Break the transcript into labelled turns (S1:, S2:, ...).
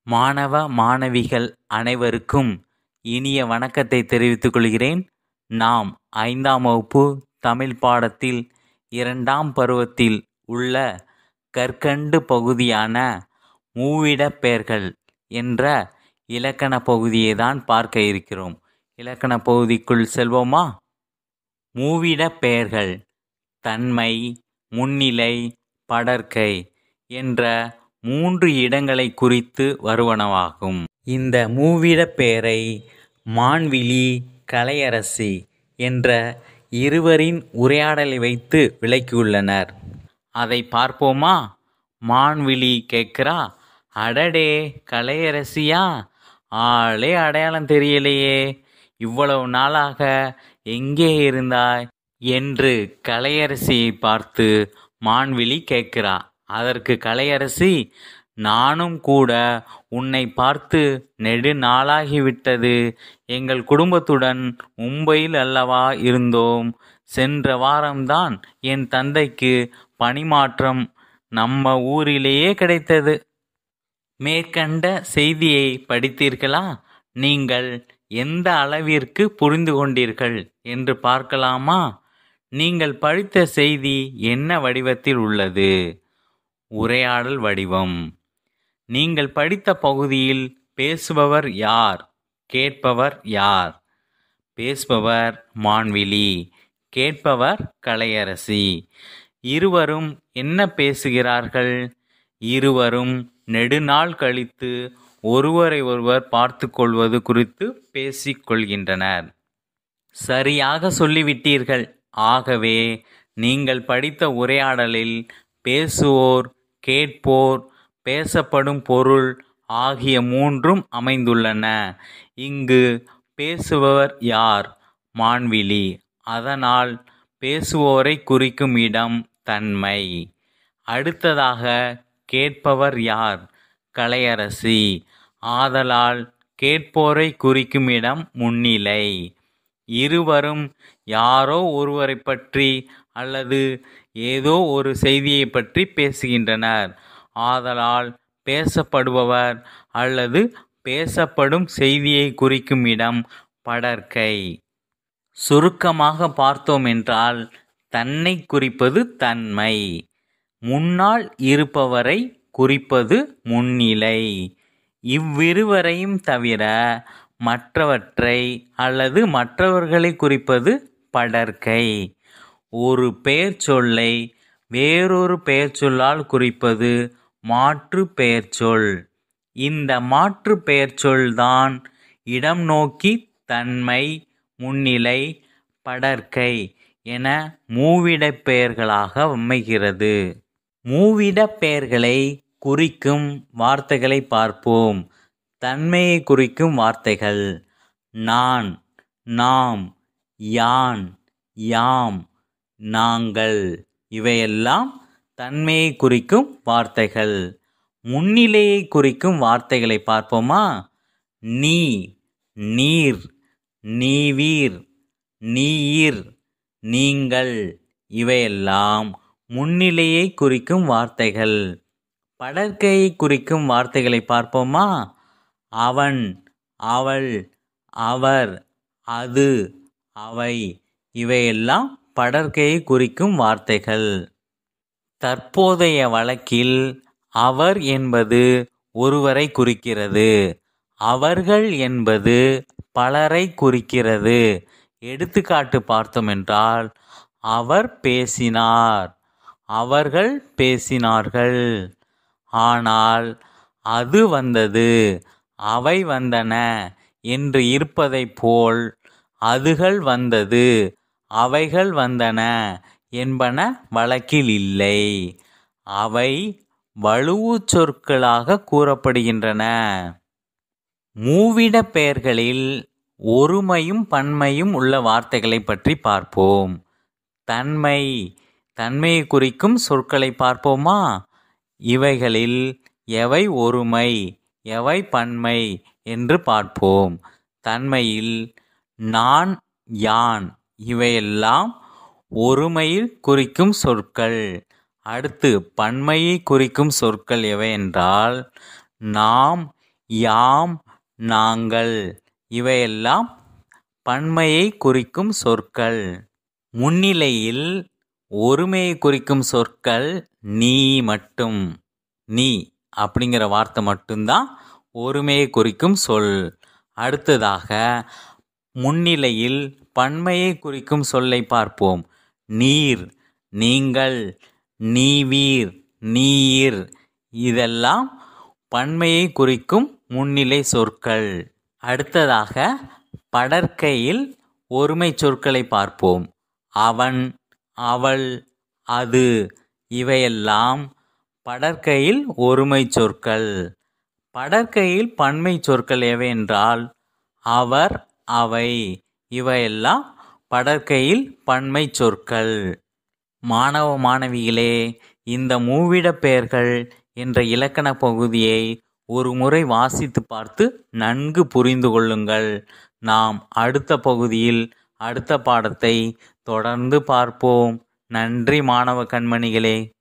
S1: மாணவ மாணவிகள் அனைவருக்கும் இனிய வணக்கத்தை தெரிவித்துக் கொள்கிறேன் நாம் ஐந்தாம் வகுப்பு தமிழ் பாடத்தில் இரண்டாம் பருவத்தில் உள்ள கற்கண்டு பகுதியான மூவிடப் பெயர்கள் என்ற இலக்கண பகுதியை தான் பார்க்க இருக்கிறோம் இலக்கண பகுதிக்குள் செல்வோமா மூவிடப் பெயர்கள் தன்மை முன்னிலை படர்க்கை என்ற மூன்று இடங்களை குறித்து வருவனவாகும் இந்த மூவிடப் பெயரை மான்விழி கலையரசி என்ற இருவரின் உரையாடலை வைத்து விளக்கியுள்ளனர் அதை பார்ப்போமா மான்விழி கேட்கிறா அடடே கலையரசியா ஆளே அடையாளம் தெரியலையே இவ்வளவு நாளாக எங்கே இருந்தாய் என்று கலையரசியை பார்த்து மான்விழி கேட்கிறா அதற்கு கலையரசி நானும் கூட உன்னை பார்த்து நெடு நாளாகிவிட்டது எங்கள் குடும்பத்துடன் மும்பையில் அல்லவா இருந்தோம் சென்ற வாரம்தான் என் தந்தைக்கு பணிமாற்றம் நம்ம ஊரிலேயே கிடைத்தது மேற்கண்ட செய்தியை படித்தீர்களா நீங்கள் எந்த அளவிற்கு புரிந்து கொண்டீர்கள் என்று பார்க்கலாமா நீங்கள் படித்த செய்தி என்ன வடிவத்தில் உள்ளது உரையாடல் வடிவம் நீங்கள் படித்த பகுதியில் பேசுபவர் யார் கேட்பவர் யார் பேசுபவர் மான்விழி கேட்பவர் கலையரசி இருவரும் என்ன பேசுகிறார்கள் இருவரும் நெடுநாள் கழித்து ஒருவரை ஒருவர் பார்த்து கொள்வது குறித்து பேசிக் கொள்கின்றனர் சரியாக சொல்லிவிட்டீர்கள் ஆகவே நீங்கள் படித்த உரையாடலில் பேசுவோர் கேட்போர் பேசப்படும் பொருள் ஆகிய மூன்றும் அமைந்துள்ளன இங்கு பேசுபவர் யார் மான்விழி அதனால் பேசுவோரை குறிக்கும் இடம் தன்மை அடுத்ததாக கேட்பவர் யார் கலையரசி ஆதலால் கேட்போரை குறிக்கும் இடம் முன்னிலை இருவரும் யாரோ ஒருவரை பற்றி அல்லது ஏதோ ஒரு செய்தியை பற்றி பேசுகின்றனர் ஆதலால் பேசப்படுபவர் அல்லது பேசப்படும் செய்தியை குறிக்கும் இடம் படர்க்கை சுருக்கமாக பார்த்தோம் என்றால் தன்னை குறிப்பது தன்மை முன்னால் இருப்பவரை குறிப்பது முன்னிலை இவ்விருவரையும் தவிர மற்றவற்றை அல்லது மற்றவர்களை குறிப்பது படர்க்கை ஒரு பெயர் சொல்லை வேறொரு பெயர் சொல்லால் குறிப்பது மாற்று பெயர்ச்சொல் இந்த மாற்று பெயர்ச்சொல்தான் இடம் நோக்கி தன்மை முன்னிலை படர்க்கை என மூவிடப் பெயர்களாக அமைகிறது மூவிடப் பெயர்களை குறிக்கும் வார்த்தைகளை பார்ப்போம் தன்மையை குறிக்கும் வார்த்தைகள் நான் நாம் யான் யாம் நாங்கள் இவையெல்லாம் தன்மையை குறிக்கும் வார்த்தைகள் முன்னிலையை குறிக்கும் வார்த்தைகளை பார்ப்போமா நீ நீர் நீவீர் நீயிர் நீங்கள் இவையெல்லாம் முன்னிலையை குறிக்கும் வார்த்தைகள் படற்கையை குறிக்கும் வார்த்தைகளை பார்ப்போமா அவன் அவள் அவர் அது அவை இவையெல்லாம் படற்கையை குறிக்கும் வார்த்தைகள் தற்போதைய வழக்கில் அவர் என்பது ஒருவரை குறிக்கிறது அவர்கள் என்பது பலரை குறிக்கிறது எடுத்துக்காட்டு பார்த்தோம் என்றால் அவர் பேசினார் அவர்கள் பேசினார்கள் ஆனால் அது வந்தது அவை வந்தன என்று இருப்பதைப் போல் அதுகள் வந்தது அவைகள் வந்தன என்பன வழக்கில் இல்லை அவை வலுவுச் சொற்களாக கூறப்படுகின்றன மூவிட பெயர்களில் ஒருமையும் பன்மையும் உள்ள வார்த்தைகளை பற்றி பார்ப்போம் தன்மை தன்மையை குறிக்கும் சொற்களை பார்ப்போமா இவைகளில் எவை ஒருமை எவை பன்மை என்று பார்ப்போம் தன்மையில் நான் யான் இவையெல்லாம் ஒருமையில் குறிக்கும் சொற்கள் அடுத்து பன்மையை குறிக்கும் சொற்கள் எவை என்றால் நாம் யாம் நாங்கள் இவையெல்லாம் பன்மையை குறிக்கும் சொற்கள் முன்னிலையில் ஒருமையை குறிக்கும் சொற்கள் நீ மட்டும் நீ அப்படிங்கிற வார்த்தை மட்டும்தான் ஒருமையை குறிக்கும் சொல் அடுத்ததாக முன்னிலையில் பன்மையை குறிக்கும் சொல்லை பார்ப்போம் நீர் நீங்கள் நீவீர் நீர் இதெல்லாம் பன்மையை குறிக்கும் முன்னிலை சொற்கள் அடுத்ததாக படற்கையில் ஒருமை சொற்களை பார்ப்போம் அவன் அவள் அது இவையெல்லாம் படற்கையில் ஒருமை சொற்கள் படற்கையில் பன்மை சொற்கள் எவை என்றால் அவர் அவை இவையெல்லாம் படற்கையில் பன்மை சொற்கள் மாணவ மாணவிகளே இந்த மூவிட பெயர்கள் என்ற இலக்கண பகுதியை ஒரு முறை வாசித்து பார்த்து நன்கு புரிந்து கொள்ளுங்கள் நாம் அடுத்த பகுதியில் அடுத்த பாடத்தை தொடர்ந்து பார்ப்போம் நன்றி மாணவ கண்மணிகளே